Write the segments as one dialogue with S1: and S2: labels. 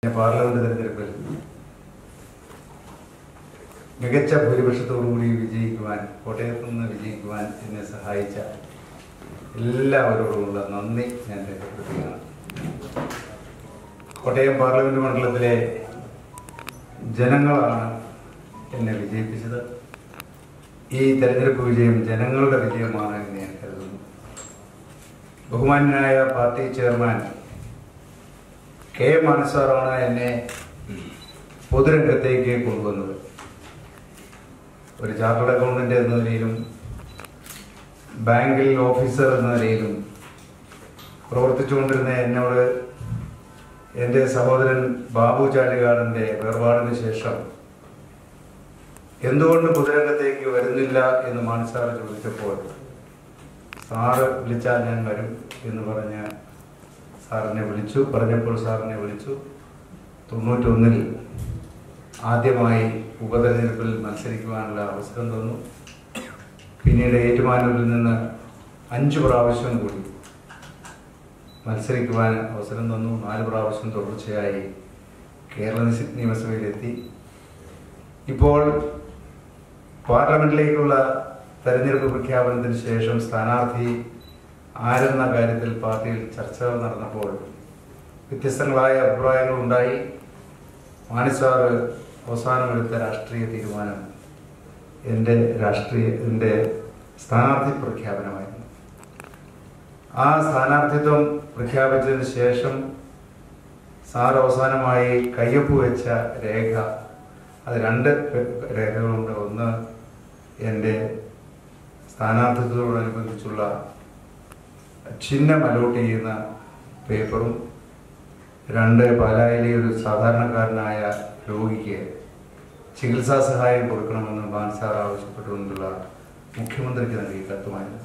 S1: parliament തെരഞ്ഞെടുപ്പിൽ മികച്ച ഭൂരിപക്ഷത്തോടുകൂടി വിജയിക്കുവാൻ കോട്ടയത്ത് നിന്ന് വിജയിക്കുവാൻ എന്നെ സഹായിച്ച എല്ലാവരോടുമുള്ള നന്ദി ഞാൻ രേഖപ്പെടുത്തുകയാണ് കോട്ടയം പാർലമെന്റ് മണ്ഡലത്തിലെ ജനങ്ങളാണ് എന്നെ വിജയിപ്പിച്ചത് ഈ തെരഞ്ഞെടുപ്പ് വിജയം ജനങ്ങളുടെ വിജയമാണ് എന്ന് ഞാൻ കരുതുന്നു ബഹുമാന്യനായ party chairman K M Mani സാറാണ് എന്നെ പൊതുരംഗത്തേക്ക് കൊണ്ടുവന്നത് ഒരു ചാർട്ടേഡ് അക്കൗണ്ടന്റ് എന്ന നിലയിലും ബാങ്കിൽ ഓഫീസർ എന്ന നിലയിലും പ്രവർത്തിച്ചുകൊണ്ടിരുന്ന എന്നോട് എൻ്റെ സഹോദരൻ ബാബു ചാലികാടൻ്റെ വേർപാടിന് ശേഷം എന്തുകൊണ്ട് പൊതുരംഗത്തേക്ക് വരുന്നില്ല എന്ന് മാണി സാറ് ചോദിച്ചപ്പോൾ സാറ് വിളിച്ചാൽ ഞാൻ വരും എന്ന് പറഞ്ഞ് സാറിനെ വിളിച്ചു പറഞ്ഞപ്പോൾ സാറിനെ വിളിച്ചു തൊണ്ണൂറ്റൊന്നിൽ ആദ്യമായി ഉപതെരഞ്ഞെടുപ്പിൽ മത്സരിക്കുവാനുള്ള അവസരം തന്നു പിന്നീട് ഏറ്റുമാനൂരിൽ നിന്ന് അഞ്ച് പ്രാവശ്യം കൂടി മത്സരിക്കുവാൻ അവസരം തന്നു നാല് പ്രാവശ്യം തുടർച്ചയായി കേരള നിസ- നിയമസഭയിലെത്തി ഇപ്പോൾ പാർലമെന്റിലേക്കുള്ള തെരഞ്ഞെടുപ്പ് പ്രഖ്യാപനത്തിന് ശേഷം സ്ഥാനാർത്ഥി ആരെന്ന കാര്യത്തിൽ പാർട്ടിയിൽ ചർച്ചകൾ നടന്നപ്പോൾ വ്യത്യസ്തങ്ങളായ അഭിപ്രായങ്ങൾ ഉണ്ടായി മാണിസാറ് അവസാനമെടുത്ത രാഷ്ട്രീയ തീരുമാനം എൻ്റെ രാഷ്ട്രീയ എൻ്റെ സ്ഥാനാർത്ഥി പ്രഖ്യാപനമായിരുന്നു ആ സ്ഥാനാർത്ഥിത്വം പ്രഖ്യാപിച്ചതിന് ശേഷം സാർ അവസാനമായി കയ്യൊപ്പ് വെച്ച രേഖ അത് രണ്ട് രേഖകളുണ്ട് ഒന്ന് എൻ്റെ സ്ഥാനാർത്ഥിത്വത്തോടനുബന്ധിച്ചുള്ള ചിഹ്നം അലോട്ട് ചെയ്യുന്ന പേപ്പറും രണ്ട് പാലായിലെ ഒരു സാധാരണക്കാരനായ രോഗിക്ക് ചികിത്സാ സഹായം കൊടുക്കണമെന്ന് ബാൻസാർ ആവശ്യപ്പെട്ടുകൊണ്ടുള്ള മുഖ്യമന്ത്രിക്ക് നൽകിയ കത്തുമായിരുന്നു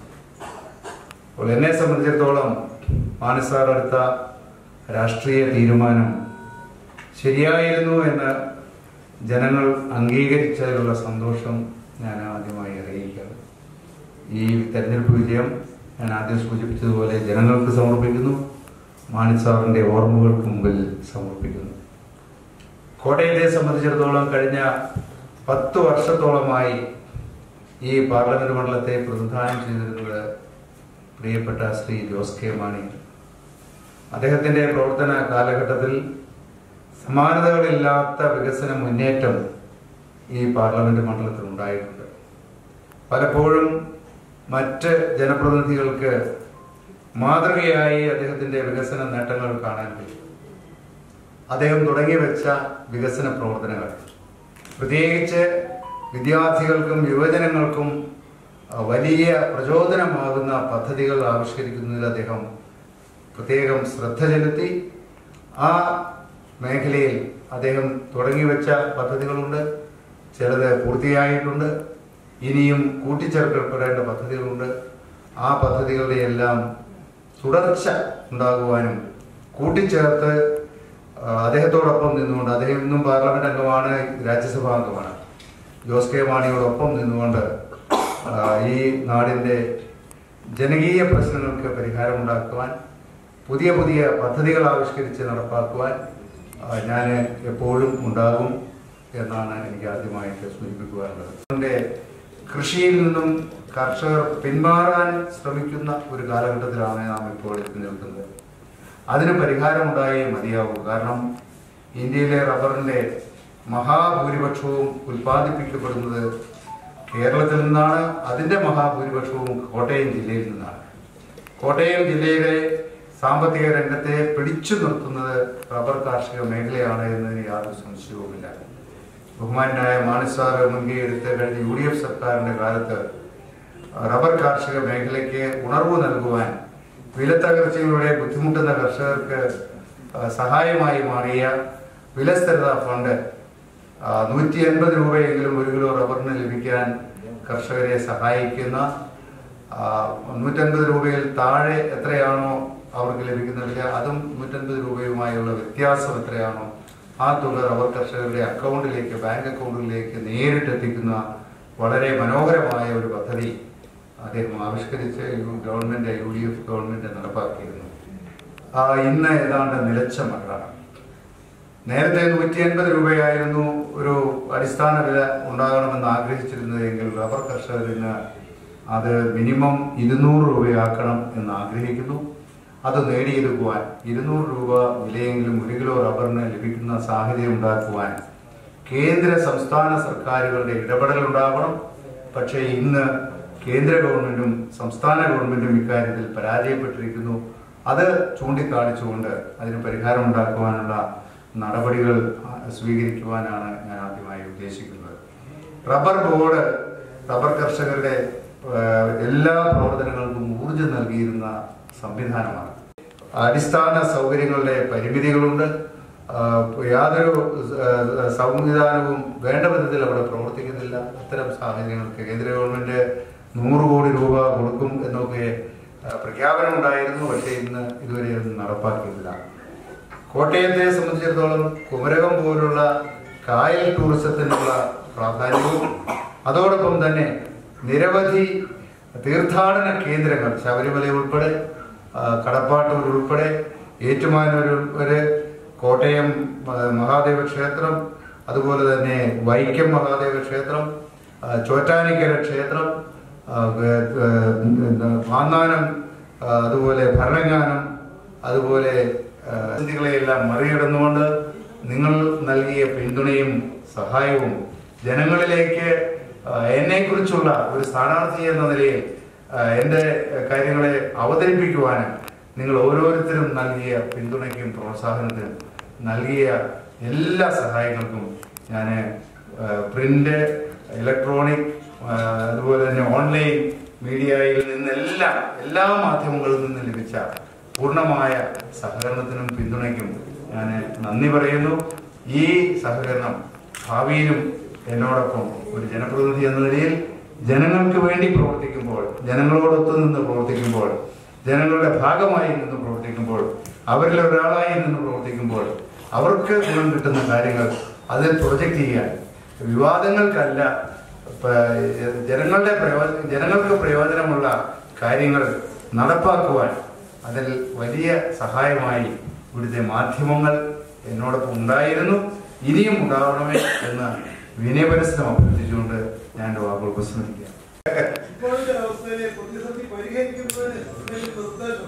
S1: അപ്പോൾ എന്നെ സംബന്ധിച്ചിടത്തോളം മാനസാർ എടുത്ത രാഷ്ട്രീയ തീരുമാനം ശരിയായിരുന്നു എന്ന് ജനങ്ങൾ അംഗീകരിച്ചതിലുള്ള സന്തോഷം ഞാൻ ആദ്യമായി അറിയിക്കുകയാണ് ഈ തെരഞ്ഞെടുപ്പ് വിജയം ഞാൻ ആദ്യം സൂചിപ്പിച്ചതുപോലെ ജനങ്ങൾക്ക് സമർപ്പിക്കുന്നു മാണിസാറിന്റെ ഓർമ്മകൾക്ക് മുമ്പിൽ സമർപ്പിക്കുന്നു കോട്ടയത്തെ സംബന്ധിച്ചിടത്തോളം കഴിഞ്ഞ പത്ത് വർഷത്തോളമായി ഈ പാർലമെന്റ് മണ്ഡലത്തെ പ്രതിനിധാനം ചെയ്തിരുന്നത് പ്രിയപ്പെട്ട ശ്രീ ജോസ് കെ മാണി അദ്ദേഹത്തിന്റെ പ്രവർത്തന കാലഘട്ടത്തിൽ സമാനതകളില്ലാത്ത വികസന മുന്നേറ്റം ഈ പാർലമെന്റ് മണ്ഡലത്തിൽ ഉണ്ടായിട്ടുണ്ട് പലപ്പോഴും മറ്റ് ജനപ്രതിനിധികൾക്ക് മാതൃകയായി അദ്ദേഹത്തിന്റെ വികസന നേട്ടങ്ങൾ കാണാൻ കഴിയും അദ്ദേഹം തുടങ്ങി വെച്ച വികസന പ്രവർത്തനങ്ങൾ പ്രത്യേകിച്ച് വിദ്യാർത്ഥികൾക്കും യുവജനങ്ങൾക്കും ആ, വലിയ പ്രചോദനമാകുന്ന പദ്ധതികൾ ആവിഷ്കരിക്കുന്നതിൽ അദ്ദേഹം പ്രത്യേകം ശ്രദ്ധ ചെലുത്തി ആ മേഖലയിൽ അദ്ദേഹം തുടങ്ങി വെച്ച പദ്ധതികളുണ്ട് ചിലത് പൂർത്തിയായിട്ടുണ്ട് ഇനിയും കൂട്ടിച്ചേർക്കപ്പെടേണ്ട പദ്ധതികളുണ്ട് ആ പദ്ധതികളുടെ എല്ലാം തുടർച്ച ഉണ്ടാകുവാനും കൂട്ടിച്ചേർത്ത് ആ, അദ്ദേഹത്തോടൊപ്പം നിന്നുകൊണ്ട് അദ്ദേഹം ഇന്നും പാർലമെന്റ് അംഗമാണ് രാജ്യസഭാ അംഗമാണ് ജോസ് കെ മാണിയോടൊപ്പം നിന്നുകൊണ്ട് ആ, ഈ നാടിന്റെ ജനകീയ പ്രശ്നങ്ങൾക്ക് പരിഹാരമുണ്ടാക്കുവാൻ പുതിയ പുതിയ പദ്ധതികൾ ആവിഷ്കരിച്ച് നടപ്പാക്കുവാൻ ഞാൻ എപ്പോഴും ഉണ്ടാകും എന്നാണ് എനിക്ക് ആദ്യമായിട്ട് സൂചിപ്പിക്കുവാനുള്ളത് അതുകൊണ്ട് കൃഷിയിൽ നിന്നും കർഷകർ പിന്മാറാൻ ശ്രമിക്കുന്ന ഒരു കാലഘട്ടത്തിലാണ് നാം ഇപ്പോൾ എത്തി നിൽക്കുന്നത് അതിന് പരിഹാരമുണ്ടായേ മതിയാവൂ കാരണം ഇന്ത്യയിലെ റബ്ബറിന്റെ മഹാഭൂരിപക്ഷവും ഉൽപ്പാദിപ്പിക്കപ്പെടുന്നത് കേരളത്തിൽ നിന്നാണ് അതിന്റെ മഹാഭൂരിപക്ഷവും കോട്ടയം ജില്ലയിൽ നിന്നാണ് കോട്ടയം ജില്ലയിലെ സാമ്പത്തിക രംഗത്തെ പിടിച്ചു നിർത്തുന്നത് റബ്ബർ കാർഷിക മേഖലയാണ് എന്നതിന് യാതൊരു സംശയവുമില്ല ബഹുമാനായ മാണിസാർ മുൻകൈയെടുത്ത് കഴിഞ്ഞ യു ഡി എഫ് സർക്കാരിന്റെ കാലത്ത് റബ്ബർ കാർഷിക മേഖലയ്ക്ക് ഉണർവ് നൽകുവാൻ വിലത്തകർച്ചയിലൂടെ ബുദ്ധിമുട്ടുന്ന കർഷകർക്ക് ആ, സഹായമായി മാറിയ വിലസ്ഥിരതാ ഫണ്ട് നൂറ്റി എൺപത് രൂപയെങ്കിലും ഒരു കിലോ റബ്ബറിന് ലഭിക്കാൻ കർഷകരെ സഹായിക്കുന്ന ആ, നൂറ്റൻപത് രൂപയിൽ താഴെ എത്രയാണോ അവർക്ക് ലഭിക്കുന്ന വില അതും നൂറ്റൻപത് രൂപയുമായുള്ള വ്യത്യാസം എത്രയാണോ ആ തുക റബ്ബർ കർഷകരുടെ അക്കൗണ്ടിലേക്ക് ബാങ്ക് അക്കൗണ്ടിലേക്ക് നേരിട്ട് എത്തിക്കുന്ന വളരെ മനോഹരമായ ഒരു പദ്ധതി അദ്ദേഹം ആവിഷ്കരിച്ച് U- government U D F government നടപ്പാക്കിയിരുന്നു ആ ഇന്ന് ഏതാണ്ട് നിലച്ച മട്ടാണ് നേരത്തെ നൂറ്റി എൺപത് രൂപയായിരുന്നു ഒരു അടിസ്ഥാന വില ഉണ്ടാകണമെന്ന് ആഗ്രഹിച്ചിരുന്നതെങ്കിൽ റബ്ബർ കർഷകരിന് അത് മിനിമം ഇരുന്നൂറ് രൂപയാക്കണം എന്ന് ആഗ്രഹിക്കുന്നു അത് നേടിയെടുക്കുവാൻ ഇരുന്നൂറ് രൂപ വിലയെങ്കിലും ഒരു കിലോ റബ്ബറിന് ലഭിക്കുന്ന സാഹചര്യം ഉണ്ടാക്കുവാൻ കേന്ദ്ര സംസ്ഥാന സർക്കാരുകളുടെ ഇടപെടൽ ഉണ്ടാവണം പക്ഷേ ഇന്ന് കേന്ദ്ര ഗവൺമെന്റും സംസ്ഥാന ഗവൺമെന്റും ഇക്കാര്യത്തിൽ പരാജയപ്പെട്ടിരിക്കുന്നു അത് ചൂണ്ടിക്കാണിച്ചുകൊണ്ട് അതിന് പരിഹാരം ഉണ്ടാക്കുവാനുള്ള നടപടികൾ ആ, സ്വീകരിക്കുവാനാണ് ഞാൻ ആദ്യമായി ഉദ്ദേശിക്കുന്നത് റബ്ബർ ബോർഡ് റബ്ബർ കർഷകരുടെ ആ, എല്ലാ പ്രവർത്തനങ്ങൾക്കും ഊർജം നൽകിയിരുന്ന സംവിധാനമാണ് അടിസ്ഥാന സൗകര്യങ്ങളുടെ പരിമിതികളുണ്ട് ആ, യാതൊരു ആ, സംവിധാനവും വേണ്ട വിധത്തിൽ അവിടെ പ്രവർത്തിക്കുന്നില്ല അത്തരം സാഹചര്യങ്ങൾക്ക് കേന്ദ്ര ഗവൺമെന്റ് നൂറ് കോടി രൂപ കൊടുക്കും എന്നൊക്കെ ആ, പ്രഖ്യാപനം ഉണ്ടായിരുന്നു പക്ഷേ ഇന്ന് ഇതുവരെ ഒന്നും നടപ്പാക്കിയില്ല കോട്ടയത്തെ സംബന്ധിച്ചിടത്തോളം കുമരകം പോലുള്ള കായൽ ടൂറിസത്തിനുള്ള പ്രാധാന്യവും അതോടൊപ്പം തന്നെ നിരവധി തീർത്ഥാടന കേന്ദ്രങ്ങൾ ശബരിമല ഉൾപ്പെടെ ആ, കടപ്പാട്ടൂർ ഉൾപ്പെടെ ഏറ്റുമാനൂർ വരെ കോട്ടയം ആ, മഹാദേവ ക്ഷേത്രം അതുപോലെ തന്നെ വൈക്കം മഹാദേവ ക്ഷേത്രം ആ, ചോറ്റാനിക്കര ക്ഷേത്രം ആ, ഗ- ഗ- എന്താ, മാന്നാനം ആ, അതുപോലെ ഭരണങ്ങാനം അതുപോലെ ആ, പ്രതിസന്ധികളെയെല്ലാം മറികടന്നുകൊണ്ട് നിങ്ങൾ നൽകിയ പിന്തുണയും സഹായവും ജനങ്ങളിലേക്ക് എന്നെ കുറിച്ചുള്ള ഒരു സ്ഥാനാർത്ഥി എന്ന നിലയിൽ ആ, എൻ്റെ കാര്യങ്ങളെ അവതരിപ്പിക്കുവാനും നിങ്ങൾ ഓരോരുത്തരും നൽകിയ പിന്തുണയ്ക്കും പ്രോത്സാഹനത്തിനും നൽകിയ എല്ലാ സഹായങ്ങൾക്കും ഞാൻ പ്രിന്റ് ഇലക്ട്രോണിക് ആ, അതുപോലെ തന്നെ ഓൺലൈൻ മീഡിയയിൽ നിന്നെല്ലാം എല്ലാ മാധ്യമങ്ങളിൽ നിന്നും ലഭിച്ച പൂർണ്ണമായ സഹകരണത്തിനും പിന്തുണയ്ക്കും ഞാൻ നന്ദി പറയുന്നു ഈ സഹകരണം ഭാവിയിലും എന്നോടൊപ്പം ഒരു ജനപ്രതിനിധി എന്ന നിലയിൽ ജനങ്ങൾക്ക് വേണ്ടി പ്രവർത്തിക്കുമ്പോൾ ജനങ്ങളോടൊത്തു നിന്ന് പ്രവർത്തിക്കുമ്പോൾ ജനങ്ങളുടെ ഭാഗമായി നിന്ന് പ്രവർത്തിക്കുമ്പോൾ അവരിൽ ഒരാളായി നിന്ന് പ്രവർത്തിക്കുമ്പോൾ അവർക്ക് ഗുണം കിട്ടുന്ന കാര്യങ്ങൾ അതിൽ പ്രൊജക്റ്റ് ചെയ്യാൻ വിവാദങ്ങൾക്കല്ല ഇപ്പ- ജനങ്ങളുടെ പ്രയോജനം ജനങ്ങൾക്ക് പ്രയോജനമുള്ള കാര്യങ്ങൾ നടപ്പാക്കുവാൻ അതിൽ വലിയ സഹായമായി ഇവിടുത്തെ മാധ്യമങ്ങൾ എന്നോടൊപ്പം ഉണ്ടായിരുന്നു ഇനിയും ഉണ്ടാവണമേ എന്ന് വിനയപരസ്യം അഭ്യർത്ഥിച്ചുകൊണ്ട് ഞാൻ എൻ്റെ വാക്കുകൾ ഉപസ്മരിക്കുക
S2: ഇപ്പോഴത്തെ അവസ്ഥയിലെ പ്രതിസന്ധി പരിഹരിക്കുന്നതിന് എന്തെങ്കിലും നിർദ്ദേശം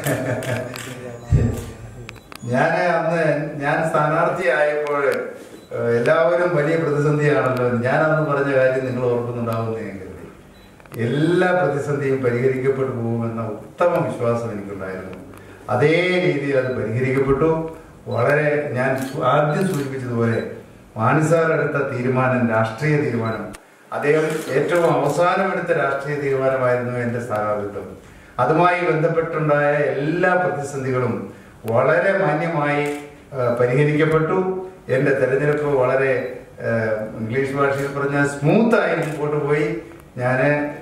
S1: ഞാൻ അന്ന് ഞാൻ സ്ഥാനാർത്ഥിയായപ്പോൾ ഏഹ്, എല്ലാവരും വലിയ പ്രതിസന്ധിയാണല്ലോ ഞാൻ അന്ന് പറഞ്ഞ കാര്യം നിങ്ങൾ ഓർക്കുന്നുണ്ടാവുമെന്ന് ഞാൻ കരുതി എല്ലാ പ്രതിസന്ധിയും പരിഹരിക്കപ്പെട്ടു പോകുമെന്ന ഉത്തമ വിശ്വാസം എനിക്കുണ്ടായിരുന്നു അതേ രീതിയിൽ അത് പരിഹരിക്കപ്പെട്ടു വളരെ ഞാൻ സു- ആദ്യം സൂചിപ്പിച്ചതുപോലെ മാനിസാർ എടുത്ത തീരുമാനം രാഷ്ട്രീയ തീരുമാനം അദ്ദേഹം ഏറ്റവും അവസാനം എടുത്ത രാഷ്ട്രീയ തീരുമാനമായിരുന്നു എന്റെ സ്ഥാനാർത്ഥിത്വം അതുമായി ബന്ധപ്പെട്ടുണ്ടായ എല്ലാ പ്രതിസന്ധികളും വളരെ മാന്യമായി ആ, പരിഹരിക്കപ്പെട്ടു എന്റെ തെരഞ്ഞെടുപ്പ് വളരെ ആ, ഇംഗ്ലീഷ് ഭാഷയിൽ പറഞ്ഞാൽ സ്മൂത്ത് ആയി മുമ്പോട്ട് പോയി ഞാൻ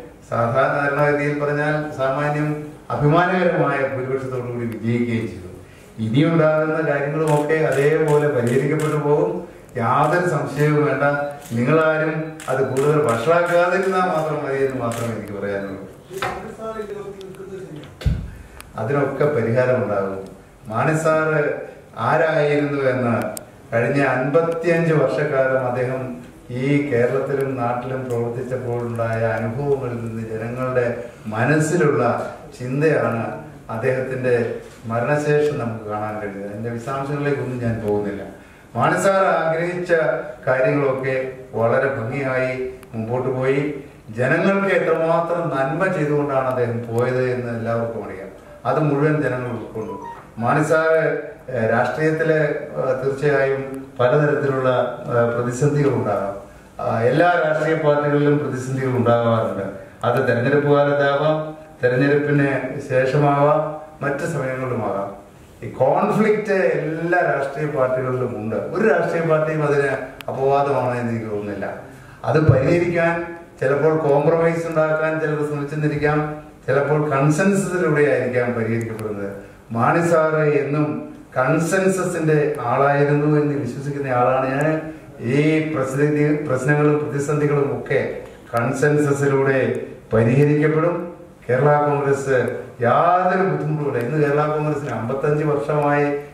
S1: സാധാരണഗതിയിൽ പറഞ്ഞാൽ സാമാന്യം അഭിമാനകരമായ ഭൂരിപക്ഷത്തോടുകൂടി വിജയിക്കുകയും ചെയ്തു ഇനിയുണ്ടാകുന്ന കാര്യങ്ങളുമൊക്കെ അതേപോലെ പരിഹരിക്കപ്പെട്ടു പോകും യാതൊരു സംശയവും വേണ്ട നിങ്ങളാരും അത് കൂടുതൽ വഷളാക്കാതിരുന്നാൽ മാത്രം മതി എന്ന് മാത്രമേ എനിക്ക് പറയാനുള്ളൂ
S2: ഈ പാകിസ്ഥാനിൽ ഇതിലൊക്കെ നിൽക്കുന്നത് ശരിയാണ്
S1: അതിനൊക്കെ പരിഹാരമുണ്ടാകും മാണിസാറ് ആരായിരുന്നു എന്ന് കഴിഞ്ഞ അൻപത്തിയഞ്ച് വർഷക്കാലം അദ്ദേഹം ഈ കേരളത്തിലും നാട്ടിലും പ്രവർത്തിച്ചപ്പോഴുണ്ടായ അനുഭവങ്ങളിൽ നിന്ന് ജനങ്ങളുടെ മനസ്സിലുള്ള ചിന്തയാണ് അദ്ദേഹത്തിന്റെ മരണശേഷം നമുക്ക് കാണാൻ കഴിയുന്നത് അതിന്റെ വിശദാംശങ്ങളിലേക്കൊന്നും ഞാൻ പോകുന്നില്ല മാണിസാർ ആഗ്രഹിച്ച കാര്യങ്ങളൊക്കെ വളരെ ഭംഗിയായി മുമ്പോട്ട് പോയി ജനങ്ങൾക്ക് എത്രമാത്രം നന്മ ചെയ്തുകൊണ്ടാണ് അദ്ദേഹം പോയത് എന്ന് എല്ലാവർക്കും അറിയാം അത് മുഴുവൻ ജനങ്ങൾ ഉൾക്കൊണ്ടു മാണിസാറ് ഏഹ്, രാഷ്ട്രീയത്തില് ഏഹ്, തീർച്ചയായും പലതരത്തിലുള്ള ഏഹ്, പ്രതിസന്ധികൾ ഉണ്ടാകാം ആ, എല്ലാ രാഷ്ട്രീയ പാർട്ടികളിലും പ്രതിസന്ധികൾ ഉണ്ടാകാറുണ്ട് അത് തെരഞ്ഞെടുപ്പ് കാലത്താവാം തെരഞ്ഞെടുപ്പിന് ശേഷമാവാം മറ്റ് സമയങ്ങളിലുമാകാം ഈ കോൺഫ്ലിക്റ്റ് എല്ലാ രാഷ്ട്രീയ പാർട്ടികളിലും ഉണ്ട് ഒരു രാഷ്ട്രീയ പാർട്ടിയും അതിന് അപവാദമാണ് എന്ന് എനിക്ക് തോന്നുന്നില്ല അത് പരിഹരിക്കാൻ ചിലപ്പോൾ കോംപ്രമൈസ് ഉണ്ടാക്കാൻ ചിലർ ശ്രമിച്ചെന്നിരിക്കാം ചിലപ്പോൾ കൺസെൻസസിലൂടെ ആയിരിക്കാം പരിഹരിക്കപ്പെടുന്നത് മാണി സാറ് എന്നും കൺസെൻസസിന്റെ ആളായിരുന്നു എന്ന് വിശ്വസിക്കുന്ന ആളാണ് ഞാൻ ഈ പ്രസിദ്ധി പ്രശ്നങ്ങളും പ്രതിസന്ധികളും ഒക്കെ കൺസെൻസസിലൂടെ പരിഹരിക്കപ്പെടും കേരള കോൺഗ്രസ് യാതൊരു ബുദ്ധിമുട്ടുമില്ല ഇന്ന് കേരള കോൺഗ്രസിന് അമ്പത്തഞ്ച് വർഷമായി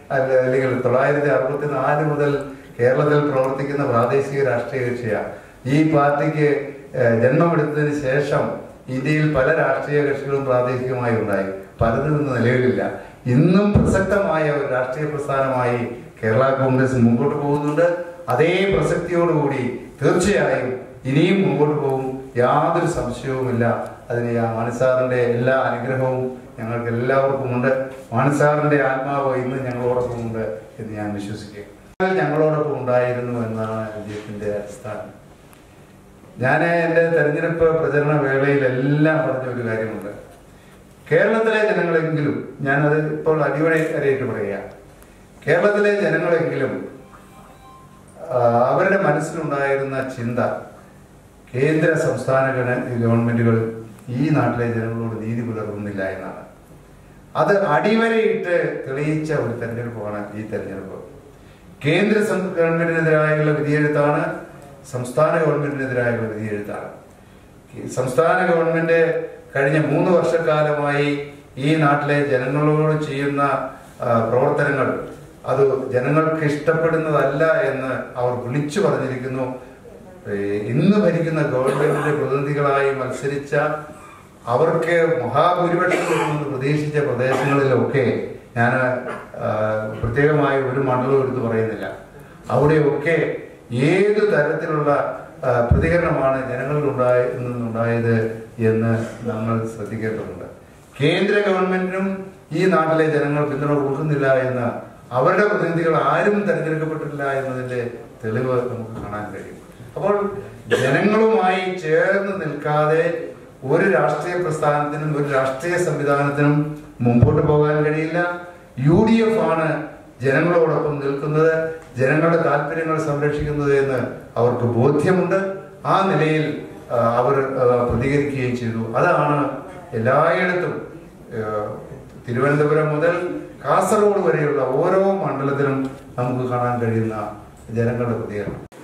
S1: അല്ല അല്ലെങ്കിൽ തൊള്ളായിരത്തി അറുപത്തി നാല് മുതൽ കേരളത്തിൽ പ്രവർത്തിക്കുന്ന പ്രാദേശിക രാഷ്ട്രീയ കക്ഷിയാണ് ഈ പാർട്ടിക്ക് ഏഹ്, ജന്മമെടുത്തതിന് ശേഷം ഇന്ത്യയിൽ പല രാഷ്ട്രീയ കക്ഷികളും പ്രാദേശികമായി ഉണ്ടായി പലതും ഇന്ന് നിലവിലില്ല ഇന്നും പ്രസക്തമായ ഒരു രാഷ്ട്രീയ പ്രസ്ഥാനമായി കേരള കോൺഗ്രസ് മുമ്പോട്ട് പോകുന്നുണ്ട് അതേ പ്രസക്തിയോടുകൂടി തീർച്ചയായും ഇനിയും മുമ്പോട്ട് പോകും യാതൊരു സംശയവുമില്ല അതിന് ആ മാണിസാറിന്റെ എല്ലാ അനുഗ്രഹവും ഞങ്ങൾക്ക് എല്ലാവർക്കും ഉണ്ട് മാണിസാറിന്റെ ആത്മാവ് ഇന്ന് ഞങ്ങളോടൊപ്പം ഉണ്ട് എന്ന് ഞാൻ വിശ്വസിക്കുന്നു ഞങ്ങളോടൊപ്പം ഉണ്ടായിരുന്നു എന്നാണ് വിജയത്തിന്റെ അടിസ്ഥാനം ഞാൻ എൻ്റെ തെരഞ്ഞെടുപ്പ് പ്രചരണ വേളയിൽ എല്ലാം പറഞ്ഞ ഒരു കാര്യമുണ്ട് കേരളത്തിലെ ജനങ്ങളെങ്കിലും ഞാനത് ഇപ്പോൾ അടിവരയിട്ട് പറയുക കേരളത്തിലെ ജനങ്ങളെങ്കിലും ആ, അവരുടെ മനസ്സിലുണ്ടായിരുന്ന ചിന്ത കേന്ദ്ര സംസ്ഥാന ഗണ- ഗവൺമെന്റുകൾ ഈ നാട്ടിലെ ജനങ്ങളോട് നീതി പുലർത്തുന്നില്ല എന്നാണ് അത് അടിവരയിട്ട് തെളിയിച്ച ഒരു തെരഞ്ഞെടുപ്പാണ് ഈ തെരഞ്ഞെടുപ്പ് കേന്ദ്ര സം- ഗവൺമെന്റിനെതിരായുള്ള വിധിയെഴുത്താണ് സംസ്ഥാന ഗവൺമെന്റിനെതിരായുള്ള വിധിയെഴുത്താണ് ഈ സംസ്ഥാന ഗവൺമെന്റ് കഴിഞ്ഞ മൂന്ന് വർഷക്കാലമായി ഈ നാട്ടിലെ ജനങ്ങളോട് ചെയ്യുന്ന ആ, പ്രവർത്തനങ്ങൾ അത് ജനങ്ങൾക്ക് ഇഷ്ടപ്പെടുന്നതല്ല എന്ന് അവർ വിളിച്ചു പറഞ്ഞിരിക്കുന്നു ഏ, ഇന്ന് ഭരിക്കുന്ന ഗവൺമെന്റിന്റെ പ്രതിനിധികളായി മത്സരിച്ച അവർക്ക് മഹാഭൂരിപക്ഷം കിട്ടുമെന്ന് പ്രതീക്ഷിച്ച പ്രദേശങ്ങളിലൊക്കെ ഞാൻ പ്രത്യേകമായി ഒരു മണ്ഡലവും എടുത്ത് പറയുന്നില്ല അവിടെയൊക്കെ ഏത് തരത്തിലുള്ള ആ, പ്രതികരണമാണ് ജനങ്ങളിൽ ഉണ്ടായ നിന്നുണ്ടായത് എന്ന് നമ്മൾ ശ്രദ്ധിക്കേണ്ടതുണ്ട് കേന്ദ്ര ഗവൺമെന്റിനും ഈ നാട്ടിലെ ജനങ്ങൾ പിന്തുണ കൊടുക്കുന്നില്ല എന്ന് അവരുടെ പ്രതിനിധികൾ ആരും തെരഞ്ഞെടുക്കപ്പെട്ടിട്ടില്ല എന്നതിന്റെ തെളിവ് നമുക്ക് കാണാൻ കഴിയും അപ്പോൾ ജനങ്ങളുമായി ചേർന്ന് നിൽക്കാതെ ഒരു രാഷ്ട്രീയ പ്രസ്ഥാനത്തിനും ഒരു രാഷ്ട്രീയ സംവിധാനത്തിനും മുമ്പോട്ട് പോകാൻ കഴിയില്ല യു ഡി എഫ് ആണ് ജനങ്ങളോടൊപ്പം നിൽക്കുന്നത് ജനങ്ങളുടെ താല്പര്യങ്ങൾ സംരക്ഷിക്കുന്നത് എന്ന് അവർക്ക് ബോധ്യമുണ്ട് ആ നിലയിൽ ആ, അവർ ആ, പ്രതികരിക്കുകയും ചെയ്തു അതാണ് എല്ലായിടത്തും ആ, തിരുവനന്തപുരം മുതൽ കാസർഗോഡ് വരെയുള്ള ഓരോ മണ്ഡലത്തിലും നമുക്ക് കാണാൻ കഴിയുന്ന ജനങ്ങളുടെ പ്രതികരണം